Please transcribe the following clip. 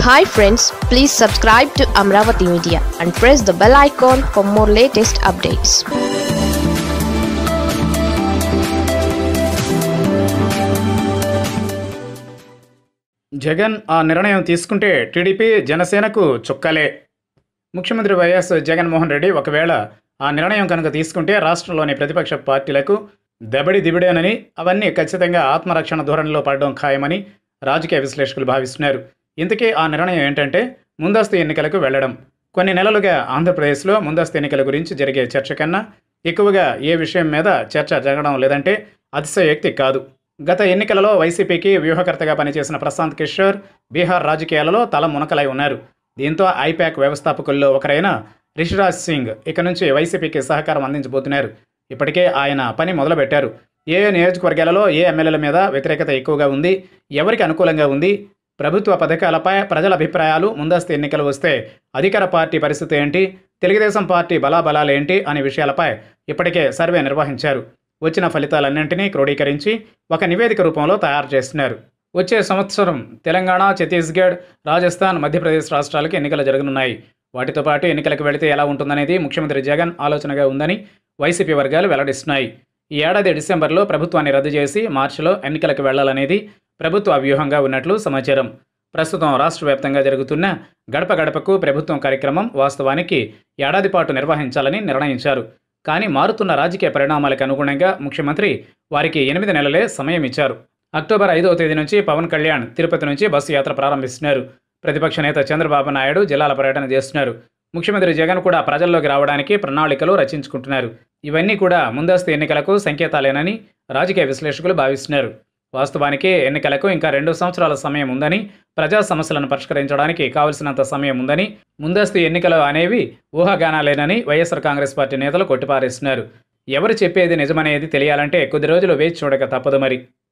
hi friends please subscribe to Amaravati media and press the bell icon for more latest updates Jagan ఆ నిర్ణయం తీసుకుంటే TDP జనసేనకు చుక్కలే ముఖ్యమంత్రి వైఎస్ జగన్మోహన్ రెడ్డి ఒకవేళ ఆ నిర్ణయం కనుక తీసుకుంటే రాష్ట్రంలోని ప్రతిపక్ష పార్టీలకు దబడి దిబిడేనని అవన్నీ ఖచ్చితంగా ఆత్మరక్షణ ధోరణిలో పడడం ఖాయమని రాజకీయ విశ్లేషకులు భావిస్తున్నారు ఇంతకీ ఆ నిర్ణయం ఏంటంటే ముందస్తు ఎన్నికలకు వెళ్లడం కొన్ని నెలలుగా ఆంధ్రప్రదేశ్లో ముందస్తు ఎన్నికల గురించి జరిగే చర్చ కన్నా ఎక్కువగా ఏ విషయం మీద చర్చ జరగడం లేదంటే అతిశయోక్తి కాదు గత ఎన్నికలలో వైసీపీకి వ్యూహకర్తగా పనిచేసిన ప్రశాంత్ కిషోర్ బీహార్ రాజకీయాలలో తల మునకలై ఉన్నారు దీంతో ఐపాక్ వ్యవస్థాపకుల్లో ఒకరైన రిషిరాజ్ సింగ్ ఇక నుంచి వైసీపీకి సహకారం అందించబోతున్నారు ఇప్పటికే ఆయన పని మొదలుపెట్టారు ఏ ఏ నియోజకవర్గాలలో ఏ ఎమ్మెల్యేల మీద వ్యతిరేకత ఎక్కువగా ఉంది ఎవరికి అనుకూలంగా ఉంది ప్రభుత్వ పథకాలపై ప్రజల అభిప్రాయాలు ముందస్తు ఎన్నికలు వస్తే అధికార పార్టీ పరిస్థితి ఏంటి తెలుగుదేశం పార్టీ బలాబలాలు ఏంటి అనే విషయాలపై ఇప్పటికే సర్వే నిర్వహించారు వచ్చిన ఫలితాలన్నింటినీ క్రోడీకరించి ఒక నివేదిక రూపంలో తయారు చేస్తున్నారు వచ్చే సంవత్సరం తెలంగాణ ఛత్తీస్గఢ్ రాజస్థాన్ మధ్యప్రదేశ్ రాష్ట్రాలకు ఎన్నికలు జరగనున్నాయి వాటితో పాటు ఎన్నికలకు వెళితే ఎలా ఉంటుందనేది ముఖ్యమంత్రి జగన్ ఆలోచనగా ఉందని వైసీపీ వర్గాలు వెల్లడిస్తున్నాయి ఈ ఏడాది డిసెంబర్లో ప్రభుత్వాన్ని రద్దు చేసి మార్చిలో ఎన్నికలకు వెళ్లాలనేది ప్రభుత్వ వ్యూహంగా ఉన్నట్లు సమాచారం ప్రస్తుతం రాష్ట్ర వ్యాప్తంగా జరుగుతున్న గడప గడపకు ప్రభుత్వం కార్యక్రమం వాస్తవానికి ఏడాది పాటు నిర్వహించాలని నిర్ణయించారు కానీ మారుతున్న రాజకీయ పరిణామాలకు అనుగుణంగా ముఖ్యమంత్రి వారికి ఎనిమిది నెలలే సమయం ఇచ్చారు అక్టోబర్ ఐదవ తేదీ నుంచి పవన్ కళ్యాణ్ తిరుపతి నుంచి బస్సు యాత్ర ప్రారంభిస్తున్నారు ప్రతిపక్ష నేత చంద్రబాబు నాయుడు జిల్లాల పర్యటన చేస్తున్నారు ముఖ్యమంత్రి జగన్ కూడా ప్రజల్లోకి రావడానికి ప్రణాళికలు రచించుకుంటున్నారు ఇవన్నీ కూడా ముందస్తు ఎన్నికలకు సంకేతాలేనని రాజకీయ విశ్లేషకులు భావిస్తున్నారు వాస్తవానికి ఎన్నికలకు ఇంకా రెండు సంవత్సరాల సమయం ఉందని ప్రజా సమస్యలను పరిష్కరించడానికి కావలసినంత సమయం ఉందని ముందస్తు ఎన్నికలు అనేవి ఊహాగానాలేనని వైఎస్ఆర్ కాంగ్రెస్ పార్టీ నేతలు కొట్టిపారేస్తున్నారు ఎవరు చెప్పేది నిజమనేది తెలియాలంటే కొద్ది రోజులు వేచి చూడక తప్పదు మరి